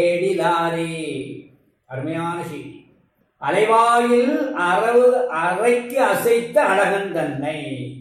கேடிலாரே அருமையான செய்தி அலைவாயில் அரவு அறைக்கு அசைத்த அழகன் தன்னை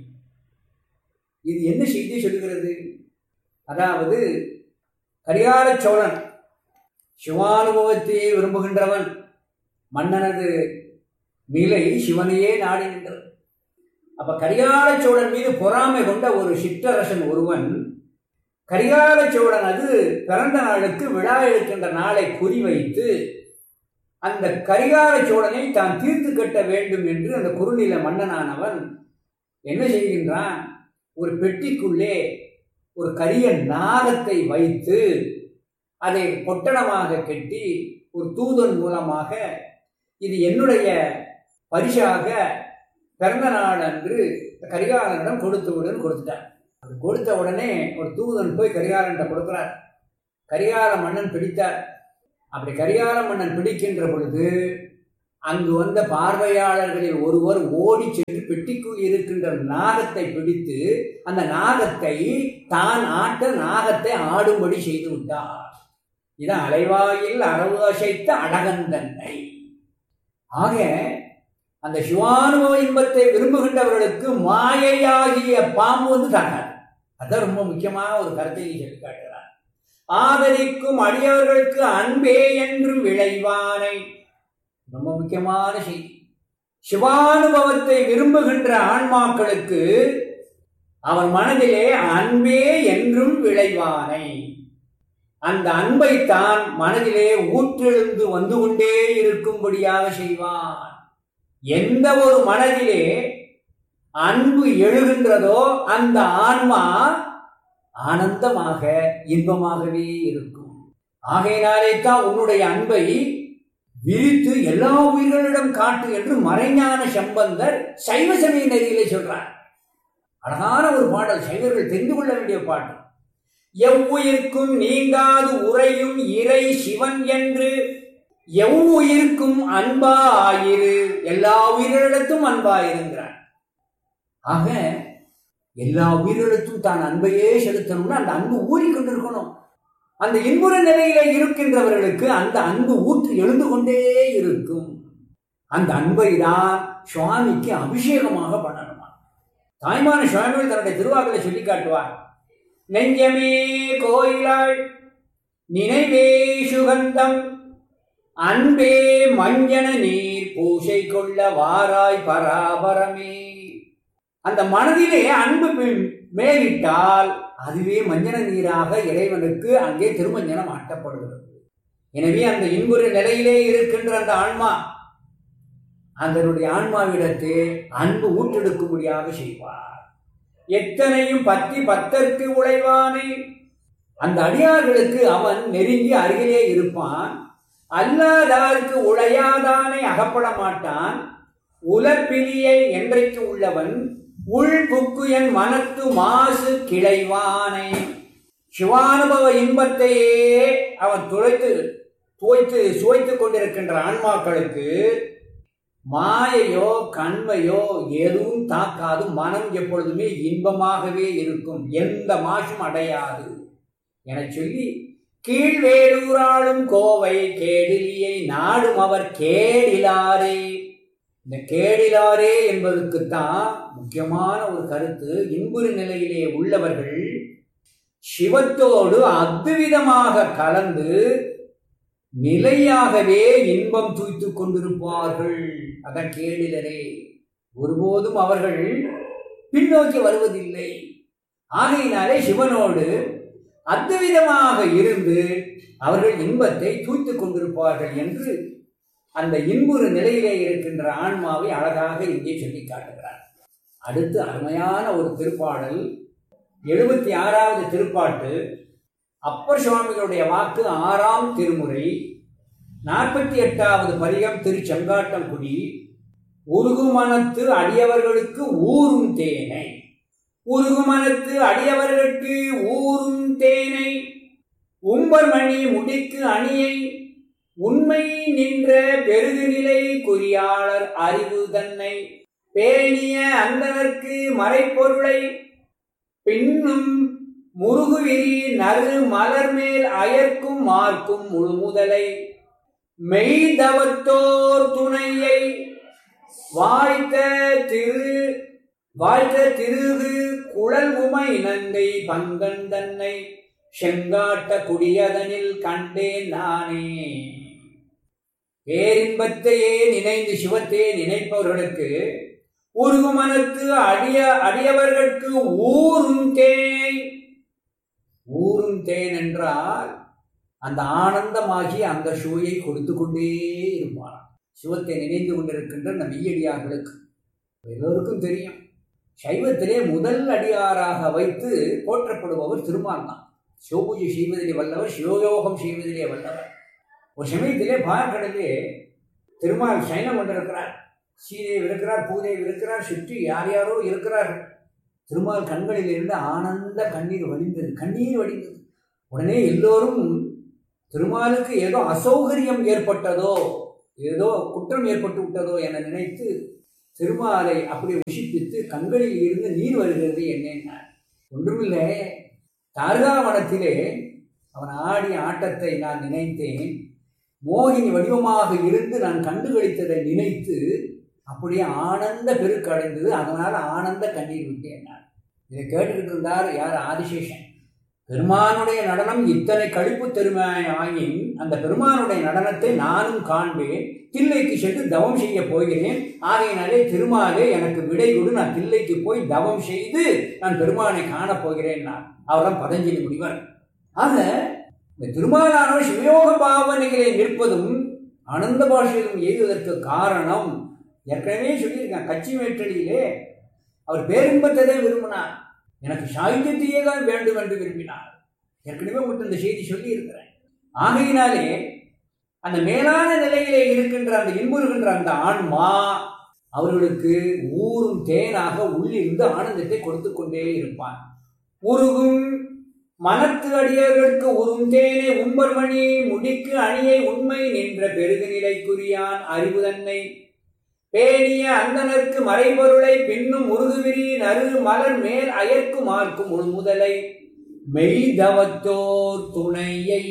இது என்ன செய்தி சொல்கிறது அதாவது கரிகால சோழன் சிவானுபவத்தையே விரும்புகின்றவன் மன்னனது நிலை சிவனையே நாடி நின்றது அப்ப கரிகால சோழன் மீது பொறாமை கொண்ட ஒரு சிற்றரசன் ஒருவன் கரிகால சோழன் அது பிறந்த நாளுக்கு விழா எடுக்கின்ற நாளை குறிவைத்து அந்த கரிகால சோழனை தான் தீர்த்து கட்ட வேண்டும் என்று அந்த குறுநில மன்னனானவன் என்ன செய்கின்றான் ஒரு பெட்டிக்குள்ளே ஒரு கரிய நாகத்தை வைத்து அதை பொட்டணமாக கட்டி ஒரு தூதன் மூலமாக இது என்னுடைய பரிசாக பிறந்த நாள் அன்று கரிகாலனிடம் கொடுத்து விடுன்னு கொடுத்துட்டார் அது கொடுத்த உடனே ஒரு தூதன் போய் கரிகாலன்ட்ட கொடுக்குறார் கரிகால மன்னன் பிடித்தார் அப்படி கரிகால மன்னன் பிடிக்கின்ற பொழுது அங்கு வந்த பார்வையாளர்களில் ஒருவர் ஓடி சென்று பெட்டிக்குள் இருக்கின்ற நாகத்தை பிடித்து அந்த நாகத்தை தான் ஆட்ட நாகத்தை ஆடும்படி செய்து விட்டார் இதான் அலைவாயில் அரவு அசைத்த அடகந்தன்னை ஆக அந்த சிவானுபவ இன்பத்தை விரும்புகின்றவர்களுக்கு மாயையாகிய பாம்பு வந்து தாக்காது அதான் ரொம்ப முக்கியமான ஒரு கருத்தை சொல்லி காட்டுகிறார் ஆதரிக்கும் அடியவர்களுக்கு அன்பே என்று விளைவானை ரொம்ப முக்கியமான செய்தி சிவானுபவத்தை விரும்புகின்ற ஆன்மாக்களுக்கு அவன் மனதிலே அன்பே என்றும் விளைவானை அந்த அன்பை தான் மனதிலே ஊற்றெழுந்து வந்து கொண்டே இருக்கும்படியாக செய்வான் எந்த ஒரு மனதிலே அன்பு எழுகின்றதோ அந்த ஆன்மா ஆனந்தமாக இன்பமாகவே இருக்கும் ஆகையினாலே தான் உன்னுடைய அன்பை விரித்து எல்லா உயிர்களிடம் காட்டு என்று மறைஞான சம்பந்தர் சைவ சமய நெறியிலே சொல்றார் அழகான ஒரு பாடல் சைவர்கள் தெரிந்து கொள்ள வேண்டிய பாட்டு எவ்வுயிர்க்கும் நீங்காது உறையும் இறை சிவன் என்று எவ்வுயிர்க்கும் அன்பா ஆயிரு எல்லா உயிர்களிடத்தும் அன்பாயிருங்கிறார் ஆக எல்லா உயிரிழத்தும் தான் அன்பையே செலுத்தணும்னா அந்த அன்பு ஊறிக்கொண்டிருக்கணும் அந்த இன்புற நிலையில இருக்கின்றவர்களுக்கு அந்த அன்பு ஊற்று எழுந்து கொண்டே இருக்கும் அந்த அன்பை தான் சுவாமிக்கு அபிஷேகமாக பண்ணணுமா தாய்மான சுவாமிகள் தன்னுடைய திருவாக்களை சொல்லி காட்டுவார் நெஞ்சமே கோயிலாள் நினைவே சுகந்தம் அன்பே மஞ்சன நீர் பூசை கொள்ள வாராய் பராபரமே அந்த மனதிலே அன்பு மேலிட்டால் அதுவே மஞ்சன நீராக இறைவனுக்கு அங்கே திருமஞ்சனம் ஆட்டப்படுகிறது எனவே அந்த இன்புற நிலையிலே இருக்கின்ற அந்த ஆன்மா அதனுடைய ஆன்மாவிடத்து அன்பு ஊற்றெடுக்கும்படியாக செய்வார் எத்தனையும் பத்தி பத்தற்கு உழைவானே அந்த அடியார்களுக்கு அவன் நெருங்கி அருகிலே இருப்பான் அல்லாதாருக்கு உழையாதானே அகப்பட மாட்டான் உலப்பிலியை என்றைக்கு உள்ளவன் உள் புக்கு என் மனத்து மாசு கிளைவானை சிவானுபவ இன்பத்தையே அவன் துளைத்து துவைத்து சுவைத்துக் கொண்டிருக்கின்ற ஆன்மாக்களுக்கு மாயையோ கண்மையோ எதுவும் தாக்காது மனம் எப்பொழுதுமே இன்பமாகவே இருக்கும் எந்த மாசும் அடையாது என சொல்லி கீழ்வேலூராளும் கோவை கேடிலியை நாடும் அவர் கேடிலாரே இந்த கேடிலாரே என்பதற்குத்தான் முக்கியமான ஒரு கருத்து இன்புறு நிலையிலே உள்ளவர்கள் சிவத்தோடு அத்விதமாக கலந்து நிலையாகவே இன்பம் தூய்த்துக் கொண்டிருப்பார்கள் அதான் கேடிலரே ஒருபோதும் அவர்கள் பின்னோக்கி வருவதில்லை ஆகையினாலே சிவனோடு அத்விதமாக இருந்து அவர்கள் இன்பத்தை தூய்த்துக் கொண்டிருப்பார்கள் என்று அந்த இன்புறு நிலையிலே இருக்கின்ற ஆன்மாவை அழகாக இங்கே சொல்லி காட்டுகிறார் அடுத்து அருமையான ஒரு திருப்பாடல் எழுபத்தி ஆறாவது திருப்பாட்டு அப்பர் சுவாமிகளுடைய வாக்கு ஆறாம் திருமுறை நாற்பத்தி எட்டாவது பதிகம் திருச்செங்காட்டங்குடி உருகுமனத்து அடியவர்களுக்கு ஊரும் தேனை உருகுமனத்து அடியவர்களுக்கு ஊரும் தேனை உம்பர்மணி முடிக்கு அணியை உண்மை நின்ற பெருகுநிலை குறியாளர் அறிவு தன்னை பேணிய அந்தனர்க்கு மறைப்பொருளை பின்னும் முருகுவிரி நறு மலர் மேல் அயர்க்கும் மார்க்கும் முழுமுதலை மெய்தவத்தோர் துணையை வாய்த்த திரு வாய்த்த திருகு குழல் உமை நங்கை பங்கன் தன்னை செங்காட்ட குடியதனில் கண்டேன் நானே பேரின்பத்தையே நினைந்து சிவத்தையே நினைப்பவர்களுக்கு உருகுமனத்து அடிய அடியவர்களுக்கு ஊரும் தேன் ஊரும் தேன் என்றால் அந்த ஆனந்தமாகி அந்த சுவையை கொடுத்து கொண்டே இருப்பாராம் சிவத்தை நினைந்து கொண்டிருக்கின்ற நம் மெய்யடியார்களுக்கு எல்லோருக்கும் தெரியும் சைவத்திலே முதல் அடியாராக வைத்து போற்றப்படுபவர் திருமால் தான் சிவபூஜை செய்வதிலே வல்லவர் சிவயோகம் செய்வதிலே வல்லவர் ஒரு சமயத்திலே பார்க்கடலே திருமால் சைனம் கொண்டிருக்கிறார் சீதேவி இருக்கிறார் பூதேவி இருக்கிறார் சுற்றி யார் யாரோ இருக்கிறார்கள் திருமால் கண்களில் இருந்து ஆனந்த கண்ணீர் வடிந்தது கண்ணீர் வடிந்தது உடனே எல்லோரும் திருமாலுக்கு ஏதோ அசௌகரியம் ஏற்பட்டதோ ஏதோ குற்றம் ஏற்பட்டு விட்டதோ என நினைத்து திருமாலை அப்படி உஷிப்பித்து கண்களில் இருந்து நீர் வருகிறது என்னென்ன ஒன்றுமில்லை தார்காவனத்திலே அவன் ஆடிய ஆட்டத்தை நான் நினைத்தேன் மோகினி வடிவமாக இருந்து நான் கண்டுகளித்ததை நினைத்து அப்படியே ஆனந்த பெருக்கு அடைந்தது அதனால் ஆனந்த கண்ணீர் விட்டேன் நான் இதை கேட்டுக்கிட்டு இருந்தார் யார் ஆதிசேஷன் பெருமானுடைய நடனம் இத்தனை கழிப்பு தெருமையாயின் அந்த பெருமானுடைய நடனத்தை நானும் காண்பேன் தில்லைக்கு சென்று தவம் செய்ய போகிறேன் ஆகையினாலே திருமாலே எனக்கு விடை கொடு நான் தில்லைக்கு போய் தவம் செய்து நான் பெருமானை காணப் போகிறேன் நான் அவர்தான் பதஞ்சலி முனிவர் ஆக இந்த திருமாலானவர் சிவயோக பாவனைகளை நிற்பதும் ஆனந்த பாஷையிலும் எய்துவதற்கு காரணம் ஏற்கனவே சொல்லியிருக்கேன் கட்சி வேற்றலியிலே அவர் பேரின்பத்தை தான் விரும்பினார் எனக்கு சாகித்யத்தையே தான் வேண்டும் என்று விரும்பினார் ஏற்கனவே உங்களுக்கு இந்த செய்தி சொல்லி இருக்கிறேன் ஆகையினாலே அந்த மேலான நிலையிலே இருக்கின்ற அந்த இன்புறுகின்ற அந்த ஆன்மா அவர்களுக்கு ஊரும் தேனாக உள்ளிருந்து ஆனந்தத்தை கொடுத்து கொண்டே இருப்பான் உருகும் மனத்து அடியர்களுக்கு உறும் தேனை உம்பர்மணி முடிக்கு அணியை உண்மை நின்ற பெருகு நிலைக்குரியான் அறிவு தன்னை பேணிய அந்தனருக்கு மறைபொருளை பின்னும் முருகுவிரி நறு மலர் மேல் அயர்க்கு மார்க்கும் உள்முதலை மெய்தவத்தோர் துணையை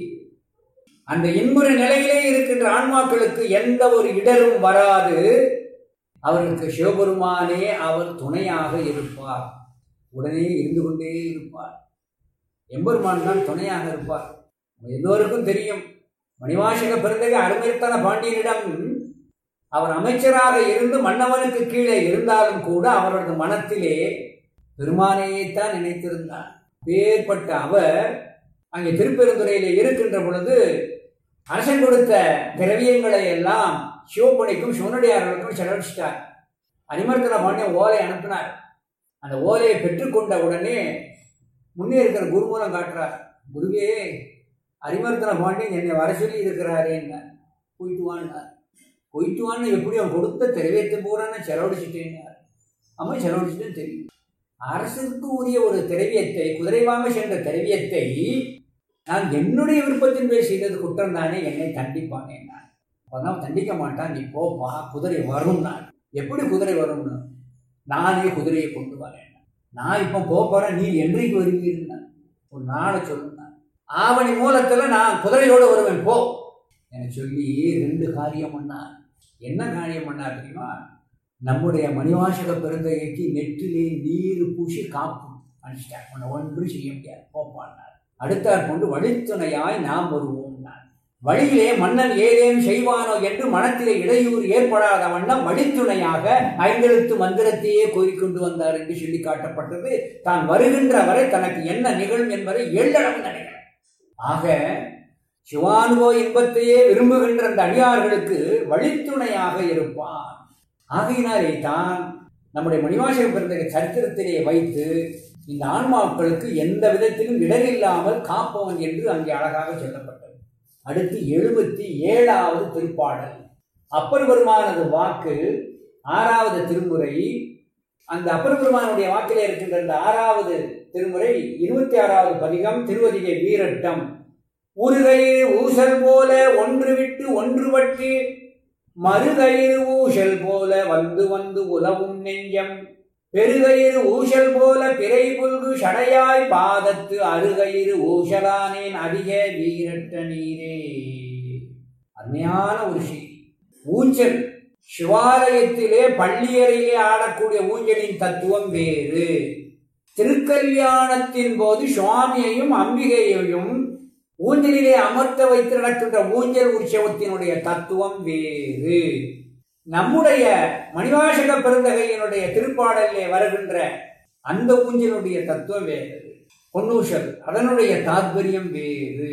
அந்த இன்புற நிலையிலே இருக்கின்ற ஆன்மாக்களுக்கு எந்த ஒரு இடரும் வராது அவருக்கு சிவபெருமானே அவர் துணையாக இருப்பார் உடனே இருந்து கொண்டே இருப்பார் எம்பெருமான் தான் துணையாக இருப்பார் எல்லோருக்கும் தெரியும் மணிவாசக பிறந்தகை அருமைத்தன பாண்டியனிடம் அவர் அமைச்சராக இருந்து மன்னவனுக்கு கீழே இருந்தாலும் கூட அவரது மனத்திலே பெருமானையைத்தான் நினைத்திருந்தார் பேர்பட்ட அவர் அங்கே திருப்பெருந்துறையிலே இருக்கின்ற பொழுது அரசன் கொடுத்த திரவியங்களை எல்லாம் சிவப்பணிக்கும் சிவனுடையார்களுக்கும் செலவழிச்சிட்டார் அனிமர்த்தன பாண்டியன் ஓலை அனுப்பினார் அந்த ஓலையை பெற்றுக்கொண்ட உடனே முன்னே இருக்கிற குருமூலம் காட்டுறார் குருவே அரிமர்த்தன பாண்டியன் என்னை வர சொல்லி இருக்கிறாரேன்னு போயிட்டு வான்னார் போயிட்டு வான்னு எப்படி அவன் கொடுத்த திரவியத்தை பூரான செலவழிச்சிட்டேங்க அம்மா செலவழிச்சிட்டேன்னு தெரியும் அரசுக்கு உரிய ஒரு திரவியத்தை குதிரை வாங்க சென்ற திரவியத்தை நான் என்னுடைய விருப்பத்தின் பேர் செய்தது குற்றம் தானே என்னை தண்டிப்பானே நான் அப்பதான் தண்டிக்க மாட்டான் நீ போப்பா குதிரை வரும் நான் எப்படி குதிரை வரும்னு நானே குதிரையை கொண்டு வரேன் நான் இப்போ போறேன் நீ என்றைக்கு வருவீர்னா ஒரு நாளை சொல்லுங்க ஆவணி மூலத்தில் நான் குதிரையோடு வருவேன் போ என சொல்லி ரெண்டு காரியம் பண்ணார் என்ன காரியம் பண்ணார் தெரியுமா நம்முடைய மணிவாசக பெருந்தகைக்கு நெற்றிலே நீர் பூசி காப்பு அனுப்பிச்சிட்டார் உன்னை ஒன்றும் செய்ய முடியாது போப்பான்னார் அடுத்தாற் கொண்டு வழித்துணையாய் நாம் வருவோம் வழியிலே மன்னன் ஏதேனும் செய்வானோ என்று மனத்திலே இடையூறு ஏற்படாத வண்ணம் வழித்துணையாக ஐந்தெழுத்து மந்திரத்தையே கோரிக்கொண்டு வந்தார் என்று சொல்லி காட்டப்பட்டது தான் வருகின்ற வரை தனக்கு என்ன நிகழும் என்பதை எள்ளளவு நினைக்கிறார் ஆக சிவானுபவ இன்பத்தையே விரும்புகின்ற அந்த அடியார்களுக்கு வழித்துணையாக இருப்பான் ஆகையினாலே தான் நம்முடைய மணிவாசக பிறந்த சரித்திரத்திலே வைத்து இந்த ஆன்மாக்களுக்கு எந்த விதத்திலும் இடரில்லாமல் காப்பவன் என்று அங்கே அழகாக சொல்லப்பட்டது அடுத்து எழுபத்தி ஏழாவது திருப்பாடல் அப்பர் பெருமானது வாக்கு ஆறாவது திருமுறை அந்த அப்பர் பெருமானுடைய வாக்கிலே இருக்கின்ற அந்த ஆறாவது திருமுறை இருபத்தி ஆறாவது பதிகம் திருவதிகை வீரட்டம் உருகையில் ஊசல் போல ஒன்று விட்டு ஒன்று வட்டி மறுகயிறு ஊசல் போல வந்து வந்து உலவும் நெஞ்சம் பெருகயிறு ஊசல் போல பிறை புல்கு சடையாய் பாதத்து அருகயிறு ஊசலானேன் அதிக வீரட்ட நீரே அருமையான ஒரு செய்தி ஊஞ்சல் சிவாலயத்திலே பள்ளியறையிலே ஆடக்கூடிய ஊஞ்சலின் தத்துவம் வேறு திருக்கல்யாணத்தின் போது சுவாமியையும் அம்பிகையையும் ஊஞ்சலிலே அமர்த்த வைத்து நடக்கின்ற ஊஞ்சல் உற்சவத்தினுடைய தத்துவம் வேறு நம்முடைய மணிவாசக பெருந்தகையினுடைய திருப்பாடலிலே வருகின்ற அந்த ஊஞ்சலுடைய தத்துவம் வேறு பொன்னூசல் அதனுடைய தாத்பரியம் வேறு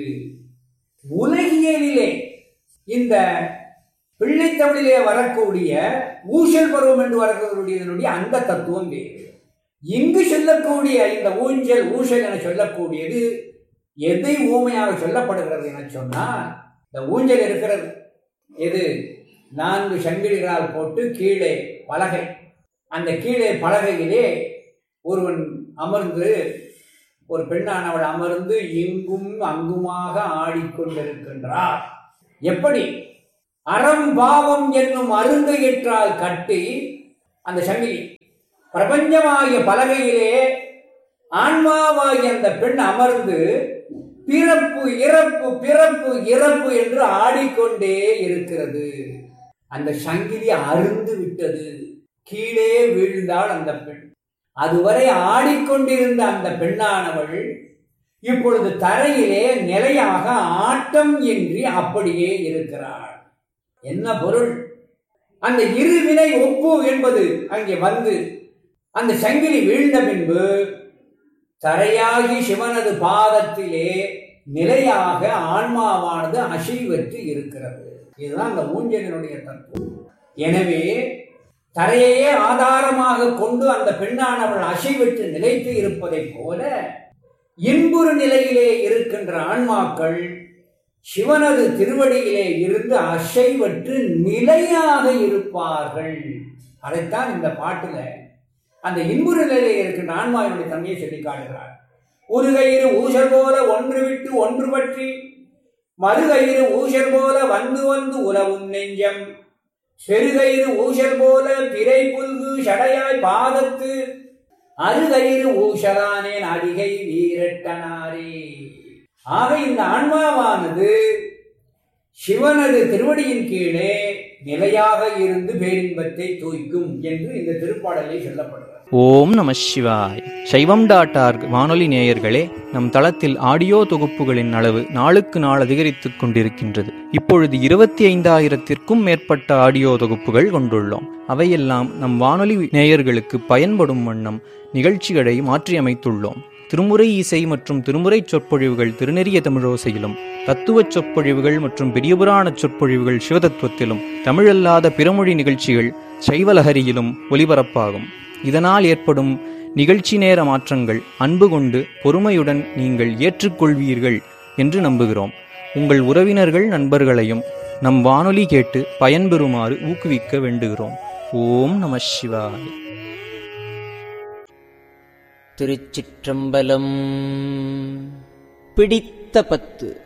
உலகியலிலே இந்த பிள்ளைத்தமிழிலே வரக்கூடிய ஊசல் பருவம் என்று வரக்கூடியதனுடைய அந்த தத்துவம் வேறு இங்கு சொல்லக்கூடிய இந்த ஊஞ்சல் ஊசல் என சொல்லக்கூடியது எதை ஊமையாக சொல்லப்படுகிறது என சொன்னால் இந்த ஊஞ்சல் இருக்கிறது எது நான்கு சங்கிலிகளால் போட்டு கீழே பலகை அந்த கீழே பலகையிலே ஒருவன் அமர்ந்து ஒரு பெண்ணானவள் அமர்ந்து இங்கும் அங்குமாக ஆடிக்கொண்டிருக்கின்றார் எப்படி அறம் பாவம் என்னும் அருங்கையிற்றால் கட்டி அந்த சங்கிலி பிரபஞ்சமாகிய பலகையிலே ஆன்மாவாகிய அந்த பெண் அமர்ந்து பிறப்பு இறப்பு பிறப்பு இறப்பு என்று ஆடிக்கொண்டே இருக்கிறது அந்த சங்கிலி அருந்து விட்டது கீழே வீழ்ந்தாள் அந்த பெண் அதுவரை ஆடிக்கொண்டிருந்த அந்த பெண்ணானவள் இப்பொழுது தரையிலே நிலையாக ஆட்டம் இன்றி அப்படியே இருக்கிறாள் என்ன பொருள் அந்த இருவினை ஒப்பு என்பது அங்கே வந்து அந்த சங்கிலி வீழ்ந்த பின்பு தரையாகி சிவனது பாதத்திலே நிலையாக ஆன்மாவானது அசைவற்று இருக்கிறது இதுதான் அந்த ஊஞ்சலினுடைய தத்துவம் எனவே தரையையே ஆதாரமாக கொண்டு அந்த பெண்ணானவள் அசைவற்று நிலைத்து இருப்பதைப் போல இன்புறு நிலையிலே இருக்கின்ற ஆன்மாக்கள் சிவனது திருவடியிலே இருந்து அசைவற்று நிலையாக இருப்பார்கள் அதைத்தான் இந்த பாட்டுல அந்த இன்புறு நிலையிலே இருக்கின்ற ஆன்மாவினுடைய தன்மையை சொல்லி காட்டுகிறார் ஒரு கயிறு ஊசல் போல ஒன்று விட்டு ஒன்று பற்றி மறுகயிறு ஊசல் போல வந்து வந்து உலவும் நெஞ்சம் செருகயிறு ஊசல் போல பிறை புல்கு சடையாய் பாதத்து அருகயிறு ஊசலானேன் அதிகை வீரட்டனாரே ஆக இந்த ஆன்மாவானது சிவனது திருவடியின் கீழே நிலையாக இருந்து பேரின்பத்தை தூய்க்கும் என்று இந்த திருப்பாடலை சொல்லப்படுகிறது ஓம் நம சிவாய் சைவம் டாட் ஆர்க் வானொலி நேயர்களே நம் தளத்தில் ஆடியோ தொகுப்புகளின் அளவு நாளுக்கு நாள் அதிகரித்துக் கொண்டிருக்கின்றது இப்பொழுது இருபத்தி ஐந்தாயிரத்திற்கும் மேற்பட்ட ஆடியோ தொகுப்புகள் கொண்டுள்ளோம் அவையெல்லாம் நம் வானொலி நேயர்களுக்கு பயன்படும் வண்ணம் நிகழ்ச்சிகளை மாற்றியமைத்துள்ளோம் திருமுறை இசை மற்றும் திருமுறை சொற்பொழிவுகள் திருநெறிய தமிழோசையிலும் தத்துவச் சொற்பொழிவுகள் மற்றும் பெரியபுராண சொற்பொழிவுகள் சிவதத்துவத்திலும் தமிழல்லாத பிறமொழி நிகழ்ச்சிகள் சைவலஹரியிலும் ஒலிபரப்பாகும் இதனால் ஏற்படும் நிகழ்ச்சி நேர மாற்றங்கள் அன்பு கொண்டு பொறுமையுடன் நீங்கள் ஏற்றுக்கொள்வீர்கள் என்று நம்புகிறோம் உங்கள் உறவினர்கள் நண்பர்களையும் நம் வானொலி கேட்டு பயன்பெறுமாறு ஊக்குவிக்க வேண்டுகிறோம் ஓம் நம சிவாய் திருச்சிற்றம்பலம் பிடித்த பத்து